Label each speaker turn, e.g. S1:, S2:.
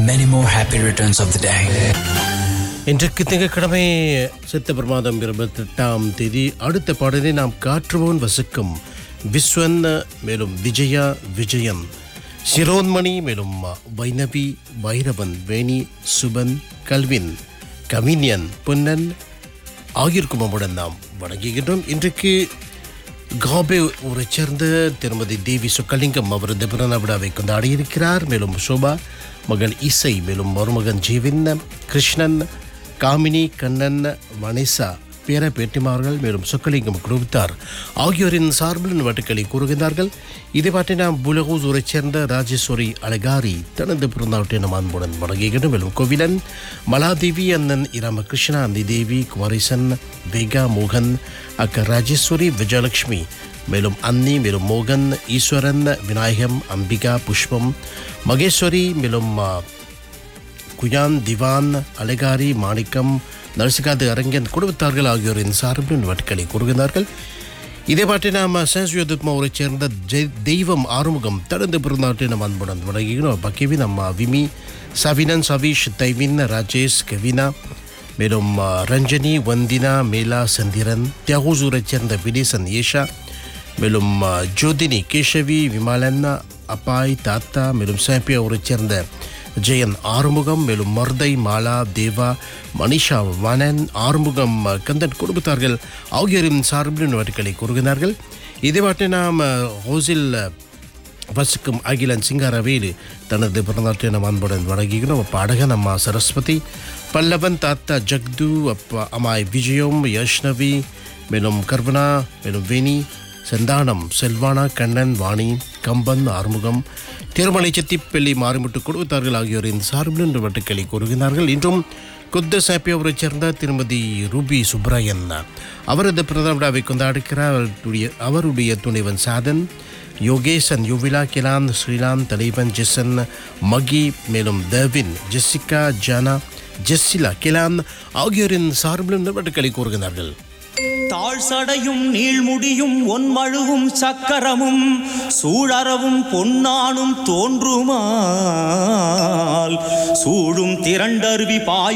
S1: many more happy returns of the day.
S2: இன்றைக்கு திங்கட்கிழமை September மாதம் இருபத்தெட்டாம் தேதி அடுத்த பாடலை நாம் காற்றுவோன் வசிக்கும் விஸ்வன் மேலும் விஜயா விஜயன் சிரோன்மணி மேலும் வைணவி வைரவன் வேணி சுபன் கல்வின் கவிஞன் பொன்னன் ஆகியோருக்கும் நம்முடன் நாம் வணங்குகின்றோம் இன்றைக்கு காபே ஊரைச் சேர்ந்த திருமதி தேவி சுக்கலிங்கம் அவரது பிறந்த விழாவை கொண்டாடி இருக்கிறார் மேலும் சோபா மகள் இசை மேலும் மருமகன் ஜீவின் கிருஷ்ணன் காமினி கண்ணன் வனிசா பேர பேட்டிமார்கள் மேலும் சொக்கலிங்கம் குழுவித்தார் ஆகியோரின் சார்பில் வட்டுக்களை கூறுகின்றார்கள் இதை பற்றி நாம் புலகூஸ் ஊரைச் சேர்ந்த ராஜேஸ்வரி அலகாரி தனது பிறந்தாவட்டை நம் அன்புடன் வணங்குகின்றோம் மேலும் கோவிலன் மலாதேவி அண்ணன் இராமகிருஷ்ணா தேவி குமாரிசன் வேகா மோகன் அக்க ராஜேஸ்வரி விஜயலட்சுமி மேலும் அன்னி மேலும் மோகன் ஈஸ்வரன் விநாயகம் அம்பிகா புஷ்பம் மகேஸ்வரி மேலும் ஆ, குயான் திவான் அலகாரி மாணிக்கம் நரசிகாது அரங்கன் குடும்பத்தார்கள் ஆகியோரின் சார்பில் வட்களை கூறுகிறார்கள் இதே பாட்டி நாம் சேசுயோதுத்மா ஊரைச் சேர்ந்த ஜெய் தெய்வம் ஆறுமுகம் தடந்து பிறந்தாட்டை நம் அன்புடன் வணங்குகிறோம் பக்கிவி நம்ம விமி சவினன் சவீஷ் தைவின் ராஜேஷ் கவினா மேலும் ஆ, ரஞ்சனி வந்தினா மேலா சந்திரன் தியாகூசூரைச் சேர்ந்த விடேசன் ஏஷா மேலும் ஆ, ஜோதினி கேஷவி விமாலன் அப்பாய் தாத்தா மேலும் சாம்பியா ஊரைச் சேர்ந்த ஜெயன் ஆறுமுகம் மேலும் மர்தை மாலா தேவா மனிஷா வனன் ஆறுமுகம் அ, கந்தன் குடும்பத்தார்கள் ஆகியோரின் சார்பில் வட்டுக்களை கூறுகிறார்கள் இதே நாம் அ, ஹோசில் அ, வசிக்கும் அகிலன் சிங்காரவேலு தனது பிறந்தாட்டை நம் அன்புடன் வணங்குகிறோம் பாடகன் அம்மா சரஸ்வதி பல்லவன் தாத்தா ஜக்து அப்பா அம்மாய் விஜயம் யஷ்ணவி மேலும் கர்வனா மேலும் வேணி செந்தானம் செல்வானா கண்ணன் வாணி கம்பன் ஆறுமுகம் திருமலை செத்திப்பள்ளி மாறிமுட்டு குடும்பத்தார்கள் ஆகியோரின் சார்பில் இன்று வட்டுக்களை கூறுகிறார்கள் இன்றும் குத்த சாப்பியவரைச் சேர்ந்த திருமதி ரூபி சுப்ராயன் அவரது பிறந்த விழாவை கொண்டாடுகிறார் அவருடைய அவருடைய துணைவன் சாதன் யோகேசன் யுவிலா கிலான் ஸ்ரீலான் தலைவன் ஜெசன் மகி மேலும் தேவின் ஜெசிகா ஜானா ஜெஸ்ஸிலா கிலான் ஆகியோரின் சார்பிலும் நிறுவனங்களை கூறுகிறார்கள்
S3: தாழ் சடையும் நீள்முடியும் ஒன்மழுவும் சக்கரமும் சூழறவும் பொன்னானும் தோன்றுமால் சூழும் திரண்டருவி பாயும்